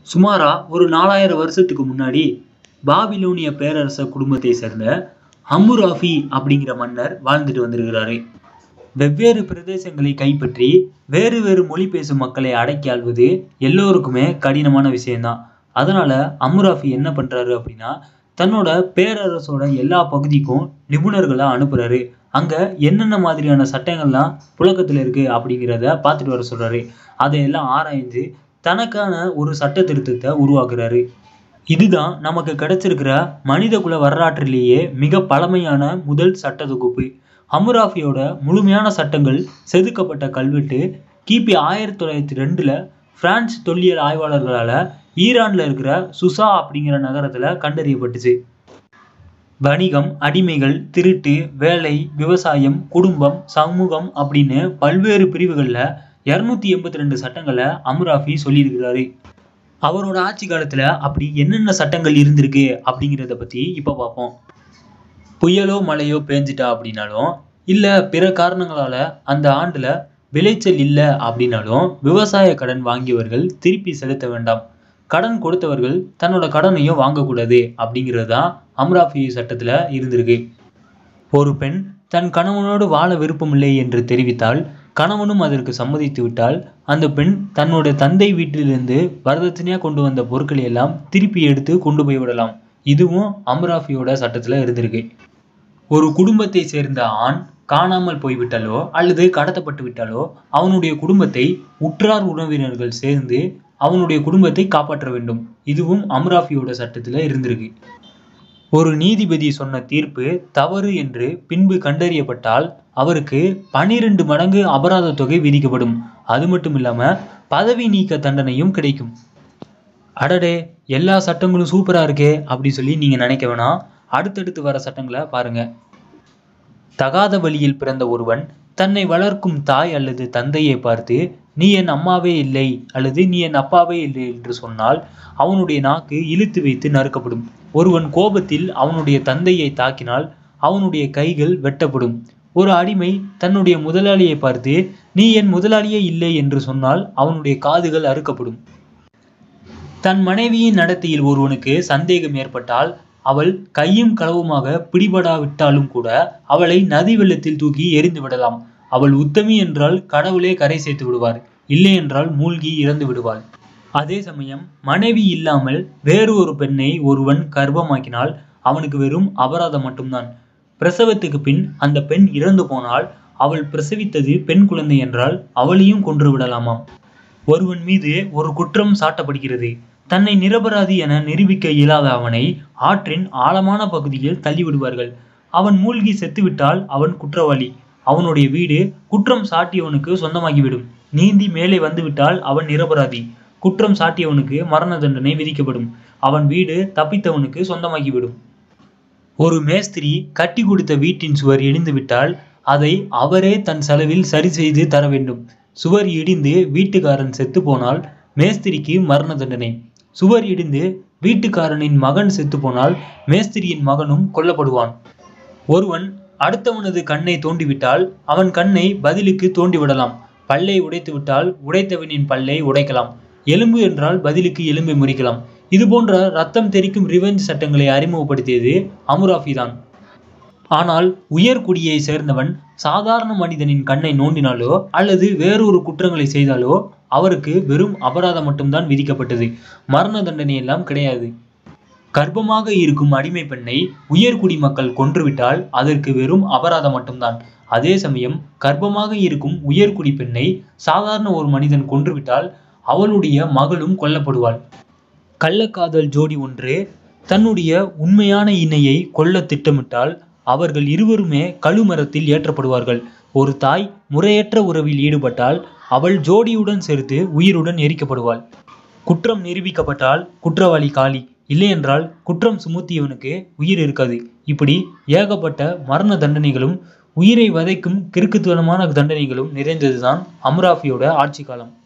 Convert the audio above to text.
சுமாரா ஒரு நாலாயிரம் வருஷத்துக்கு முன்னாடி பாபிலோனிய பேரரச குடும்பத்தை சேர்ந்த ஹம்முராபி அப்படிங்கிற மன்னர் வாழ்ந்துட்டு வந்திருக்கிறாரு வெவ்வேறு பிரதேசங்களை கைப்பற்றி வேறு வேறு மொழி பேசும் மக்களை அடக்கி ஆள்வது எல்லோருக்குமே கடினமான விஷயம்தான் அதனால அம்முராபி என்ன பண்றாரு அப்படின்னா தன்னோட பேரரசோட எல்லா பகுதிக்கும் நிபுணர்களை அனுப்புறாரு அங்க என்னென்ன மாதிரியான சட்டங்கள்லாம் புழக்கத்துல இருக்கு அப்படிங்கிறத பார்த்துட்டு வர சொல்றாரு அதையெல்லாம் ஆராய்ந்து தனக்கான ஒரு சட்ட திருத்தத்தை உருவாக்குறாரு இதுதான் நமக்கு கிடைச்சிருக்கிற மனிதகுல வரலாற்றிலேயே மிக பழமையான முதல் சட்ட தொகுப்பு ஹம்முராபியோட முழுமையான சட்டங்கள் செதுக்கப்பட்ட கல்வெட்டு கிபி ஆயிரத்தி தொள்ளாயிரத்தி ரெண்டுல பிரான்ஸ் தொல்லியல் ஆய்வாளர்களால ஈரான்ல இருக்கிற சுசா அப்படிங்கிற நகரத்துல கண்டறியப்பட்டுச்சு வணிகம் அடிமைகள் திருட்டு வேலை விவசாயம் குடும்பம் சமூகம் அப்படின்னு பல்வேறு பிரிவுகள்ல இருநூத்தி எண்பத்தி ரெண்டு சட்டங்களை அமுராஃபி சொல்லியிருக்கிறாரு அவரோட ஆட்சி காலத்துல அப்படி என்னென்ன சட்டங்கள் இருந்திருக்கு அப்படிங்கிறத பத்தி இப்ப பார்ப்போம் புயலோ மழையோ பேஞ்சிட்டா அப்படின்னாலும் இல்ல பிற காரணங்களால அந்த ஆண்டுல விளைச்சல் இல்லை அப்படின்னாலும் விவசாய கடன் வாங்கியவர்கள் திருப்பி செலுத்த வேண்டாம் கடன் கொடுத்தவர்கள் தன்னோட கடனையும் வாங்கக்கூடாது அப்படிங்கிறது தான் அம்ராஃபி சட்டத்துல இருந்திருக்கு ஒரு பெண் தன் கணவனோடு வாழ விருப்பமில்லை என்று தெரிவித்தால் கணவனும் அதற்கு சம்மதித்து விட்டால் அந்த பெண் தன்னோட தந்தை வீட்டிலிருந்து வரதட்சணையா கொண்டு வந்த பொருட்களை எல்லாம் திருப்பி எடுத்து கொண்டு போய் விடலாம் இதுவும் அம்ராஃபியோட சட்டத்துல இருந்திருக்கு ஒரு குடும்பத்தை சேர்ந்த ஆண் காணாமல் போய்விட்டாலோ அல்லது கடத்தப்பட்டு விட்டாலோ அவனுடைய குடும்பத்தை உற்றார் உறவினர்கள் சேர்ந்து அவனுடைய குடும்பத்தை காப்பாற்ற வேண்டும் இதுவும் அம்ராஃபியோட சட்டத்துல இருந்திருக்கு ஒரு நீதிபதி சொன்ன தீர்ப்பு தவறு என்று பின்பு கண்டறியப்பட்டால் அவருக்கு பனிரெண்டு மடங்கு அபராத தொகை விதிக்கப்படும் அது மட்டும் இல்லாம பதவி நீக்க தண்டனையும் கிடைக்கும் அடடே எல்லா சட்டங்களும் சூப்பரா இருக்கே அப்படி சொல்லி நீங்க நினைக்க வேணாம் அடுத்தடுத்து வர சட்டங்களை பாருங்க தகாத வழியில் பிறந்த ஒருவன் தன்னை வளர்க்கும் தாய் அல்லது தந்தையை பார்த்து நீ என் அம்மாவே இல்லை அல்லது நீ என் அப்பாவே இல்லை என்று சொன்னால் அவனுடைய நாக்கு இழுத்து வைத்து நறுக்கப்படும் ஒருவன் கோபத்தில் அவனுடைய தந்தையை தாக்கினால் அவனுடைய கைகள் வெட்டப்படும் ஒரு அடிமை தன்னுடைய முதலாளியை பார்த்து நீ என் முதலாளியே இல்லை என்று சொன்னால் அவனுடைய காதுகள் அறுக்கப்படும் தன் மனைவியின் நடத்தையில் ஒருவனுக்கு சந்தேகம் ஏற்பட்டால் அவள் கையும் களவுமாக பிடிபடாவிட்டாலும் கூட அவளை நதி வெள்ளத்தில் தூக்கி எரிந்து விடலாம் அவள் உத்தமி என்றால் கடவுளே கரை சேர்த்து விடுவார் இல்லை என்றால் மூழ்கி இறந்து விடுவாள் அதே சமயம் மனைவி இல்லாமல் வேறு ஒரு பெண்ணை ஒருவன் கர்ப்பமாக்கினால் அவனுக்கு வெறும் அபராதம் மட்டும்தான் பிரசவத்துக்கு பின் அந்த பெண் இறந்து போனால் அவள் பிரசவித்தது பெண் குழந்தை என்றால் அவளையும் கொன்று விடலாமாம் ஒருவன் மீது ஒரு குற்றம் சாட்டப்படுகிறது தன்னை நிரபராதி என நிரூபிக்க இயலாத அவனை ஆற்றின் ஆழமான பகுதியில் தள்ளிவிடுவார்கள் அவன் மூழ்கி செத்துவிட்டால் அவன் குற்றவாளி அவனுடைய வீடு குற்றம் சாட்டியவனுக்கு சொந்தமாகிவிடும் நீந்தி மேலே வந்துவிட்டால் அவன் நிரபராதி குற்றம் சாட்டியவனுக்கு மரண தண்டனை விதிக்கப்படும் அவன் வீடு தப்பித்தவனுக்கு சொந்தமாகிவிடும் ஒரு மேஸ்திரி கட்டி கொடுத்த வீட்டின் சுவர் இடிந்து விட்டால் அதை அவரே தன் செலவில் சரி செய்து தர வேண்டும் சுவர் இடிந்து வீட்டுக்காரன் செத்து போனால் மேஸ்திரிக்கு மரண தண்டனை சுவர் இடிந்து வீட்டுக்காரனின் மகன் செத்து போனால் மேஸ்திரியின் மகனும் கொல்லப்படுவான் ஒருவன் அடுத்தவனது கண்ணை தோண்டிவிட்டால் அவன் கண்ணை பதிலுக்கு தோண்டிவிடலாம் பல்லை உடைத்து விட்டால் உடைத்தவனின் பல்லை உடைக்கலாம் எலும்பு என்றால் பதிலுக்கு எலும்பை முறிக்கலாம் இது போன்ற ரத்தம் தெரிக்கும் ரிவெஞ்ச் சட்டங்களை அறிமுகப்படுத்தியது அமுராஃபி தான் ஆனால் உயர்குடியை சேர்ந்தவன் சாதாரண மனிதனின் கண்ணை நோண்டினாலோ அல்லது வேறொரு குற்றங்களை செய்தாலோ அவருக்கு வெறும் அபராதம் மட்டும்தான் விதிக்கப்பட்டது மரண தண்டனை எல்லாம் கிடையாது கர்ப்பமாக இருக்கும் அடிமை பெண்ணை உயர்குடி மக்கள் கொன்றுவிட்டால் அதற்கு வெறும் அபராதம் மட்டும்தான் அதே சமயம் கர்ப்பமாக இருக்கும் உயர்குடி பெண்ணை சாதாரண ஒரு மனிதன் கொன்றுவிட்டால் அவளுடைய மகளும் கொல்லப்படுவாள் கள்ளக்காதல் ஜோடி ஒன்று தன்னுடைய உண்மையான இணையை கொல்ல திட்டமிட்டால் அவர்கள் இருவருமே கழுமரத்தில் ஏற்றப்படுவார்கள் ஒரு தாய் முறையற்ற உறவில் ஈடுபட்டால் அவள் ஜோடியுடன் சேர்த்து உயிருடன் எரிக்கப்படுவாள் குற்றம் நிரூபிக்கப்பட்டால் குற்றவாளி காலி இல்லையென்றால் குற்றம் சுமத்தியவனுக்கு உயிர் இருக்காது இப்படி ஏகப்பட்ட மரண தண்டனைகளும் உயிரை வதைக்கும் கிறுக்குத்தனமான தண்டனைகளும் நிறைந்ததுதான் அம்ராஃபியோட ஆட்சி காலம்